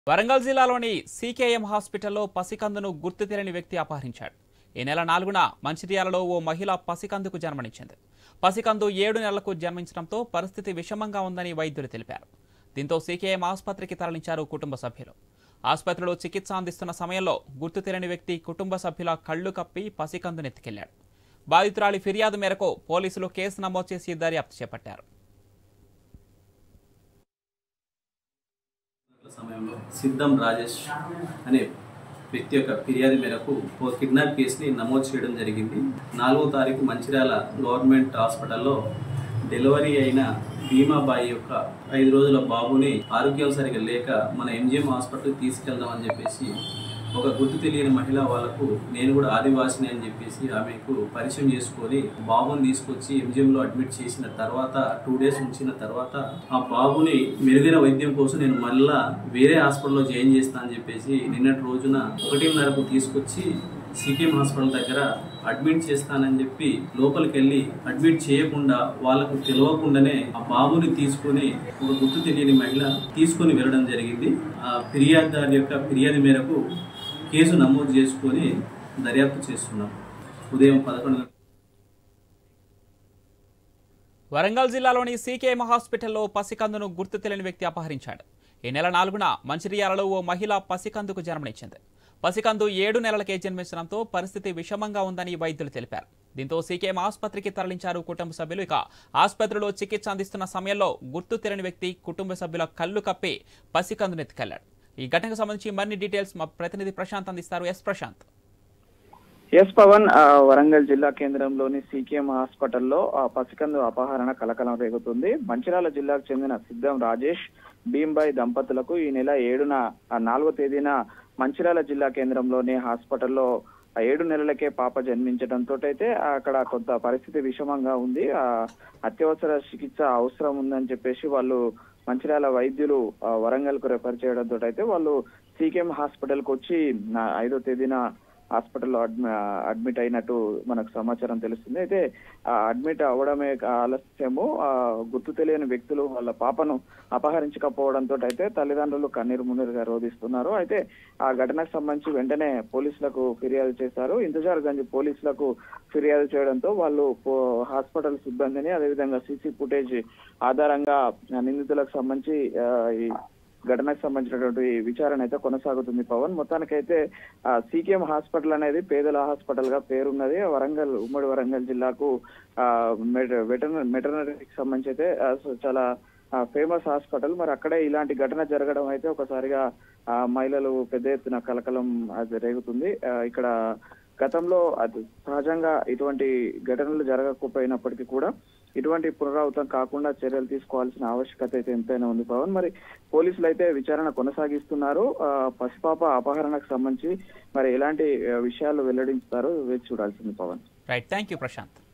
వరంగల్ జిల్లాలోని సీకేఎం హాస్పిటల్లో పసికందును గుర్తు తెలియని వ్యక్తి అపహరించాడు ఈ నెల నాలుగున మంచిర్యాలలో ఓ మహిళ పసికందుకు జన్మనిచ్చింది పసికందు ఏడు నెలలకు జన్మించడంతో పరిస్థితి విషమంగా ఉందని వైద్యులు తెలిపారు దీంతో సీకేఎం ఆసుపత్రికి తరలించారు కుటుంబ సభ్యులు ఆసుపత్రిలో చికిత్స అందిస్తున్న సమయంలో గుర్తు తెలియని వ్యక్తి కుటుంబ సభ్యుల కళ్లు కప్పి పసికందును ఎత్తుకెళ్లాడు బాధితురాలి ఫిర్యాదు మేరకు పోలీసులు కేసు నమోదు చేసి దర్యాప్తు చేపట్టారు సమయంలో సిద్ధం రాజేష్ అనే వ్యక్తి యొక్క ఫిర్యాదు మేరకు ఓ కిడ్నాప్ కేసుని నమోదు చేయడం జరిగింది నాలుగో తారీఖు మంచిర్యాల గవర్నమెంట్ హాస్పిటల్లో డెలివరీ అయిన భీమాబాయి యొక్క ఐదు రోజుల బాబుని ఆరోగ్యం సరిగా లేక మన ఎంజిఎం హాస్పిటల్కి తీసుకెళ్దామని చెప్పేసి ఒక గుర్తు తెలియని మహిళ వాళ్ళకు నేను కూడా ఆదివాసిని అని చెప్పేసి ఆమెకు పరిచయం చేసుకొని బాబుని తీసుకొచ్చి ఎంజిఎంలో అడ్మిట్ చేసిన తర్వాత టూ డేస్ ఉంచిన తర్వాత ఆ బాబుని మెరుగైన వైద్యం కోసం నేను మళ్ళా వేరే హాస్పిటల్లో జాయిన్ చేస్తాను అని చెప్పేసి నిన్నటి రోజున ఒకటిన్నరకు తీసుకొచ్చి సికిం హాస్పిటల్ దగ్గర అడ్మిట్ చేస్తానని చెప్పి లోపలికి వెళ్ళి అడ్మిట్ చేయకుండా వాళ్ళకు తెలియకుండానే ఆ బాబుని తీసుకొని ఒక గుర్తు తెలియని మహిళ తీసుకొని వెళ్ళడం జరిగింది ఆ ఫిర్యాదుదారు యొక్క ఫిర్యాదు మేరకు కేసు నమోదు చేసుకొని దర్యాప్తు చేస్తున్నాం ఉదయం పదకొండు గంటలకు వరంగల్ జిల్లాలోని సీకేఎం హాస్పిటల్లో పసికందును గుర్తు తెలియని వ్యక్తి అపహరించాడు ఈ నెల నాలుగున మంచిర్యాలలో ఓ మహిళ పసికందుకు జన్మనిచ్చింది పసికందు ఏడు నెలలకే జన్మించడంతో పరిస్థితి విషమంగా ఉందని వైద్యులు తెలిపారు దీంతో సీకేఎం ఆసుపత్రికి తరలించారు కుటుంబ సభ్యులు ఇక ఆసుపత్రిలో చికిత్స అందిస్తున్న సమయంలో గుర్తు తెలియని వ్యక్తి కుటుంబ సభ్యుల కళ్ళు కప్పి పసికందును ఎత్తుకెళ్లాడు ఈ ఘటనకు సంబంధించి మరిన్ని డీటెయిల్స్ మా ప్రతినిధి ప్రశాంత్ అందిస్తారు ఎస్ ప్రశాంత్ ఎస్ పవన్ ఆ, వరంగల్ జిల్లా కేంద్రంలోని సీకేఎం హాస్పిటల్లో ఆ, పసికందు అపహరణ కలకలం రేగుతుంది మంచిర్యాల జిల్లాకు చెందిన సిద్ధం రాజేష్ భీంబాయ్ దంపతులకు ఈ నెల ఏడున ఆ, నాలుగో తేదీన మంచిర్యాల జిల్లా కేంద్రంలోని హాస్పిటల్లో ఆ ఏడు నెలలకే పాప జన్మించడంతో అయితే అక్కడ కొంత పరిస్థితి విషమంగా ఉంది ఆ అత్యవసర చికిత్స అవసరం ఉందని చెప్పేసి వాళ్ళు మంచిర్యాల వైద్యులు ఆ, వరంగల్ కు రెఫర్ చేయడంతో అయితే వాళ్ళు సీకేఎం హాస్పిటల్ కు వచ్చి నా ఐదో తేదీన హాస్పిటల్లో అడ్మి అడ్మిట్ అయినట్టు మనకు సమాచారం తెలుస్తుంది అయితే ఆ అడ్మిట్ అవ్వడమే ఆలస్యము ఆ గుర్తు తెలియని వ్యక్తులు వాళ్ళ పాపను అపహరించకపోవడంతో అయితే తల్లిదండ్రులు కన్నీరు మున్నీరుగా రోధిస్తున్నారు అయితే ఆ ఘటనకు సంబంధించి వెంటనే పోలీసులకు ఫిర్యాదు చేశారు ఇంతజార్ గంజ్ పోలీసులకు ఫిర్యాదు చేయడంతో వాళ్ళు పో- హాస్పిటల్ సిబ్బందిని అదేవిధంగా సీసీ ఫుటేజ్ ఆధారంగా ఆ నిందితులకు సంబంధించి ఆ, ఈ ఘటనకు సంబంధించినటువంటి విచారణ అయితే కొనసాగుతుంది పవన్ మొత్తానికైతే ఆ సీకేఎం హాస్పిటల్ అనేది పేదల హాస్పిటల్ గా పేరున్నది వరంగల్ ఉమ్మడి వరంగల్ జిల్లాకు ఆ వెటర్నరీ మెటర్నరీకి సంబంధించి అయితే ఆ, సో చాలా ఫేమస్ హాస్పిటల్ మరి అక్కడే ఇలాంటి ఘటన జరగడం అయితే ఒకసారిగా ఆ మహిళలు పెద్ద ఎత్తున కలకలం అది రేగుతుంది ఆ, ఇక్కడ గతంలో అది సహజంగా ఇటువంటి ఘటనలు జరగకపోయినప్పటికీ కూడా ఇటువంటి పునరావృతం కాకుండా చర్యలు తీసుకోవాల్సిన ఆవశ్యకత అయితే ఎంతైనా ఉంది పవన్ మరి పోలీసులు అయితే విచారణ కొనసాగిస్తున్నారు ఆ, పసిపాప అపహరణకు సంబంధించి మరి ఎలాంటి ఆ, విషయాలు వెల్లడించుతారో వేచి చూడాల్సింది Pawan right thank you Prashanth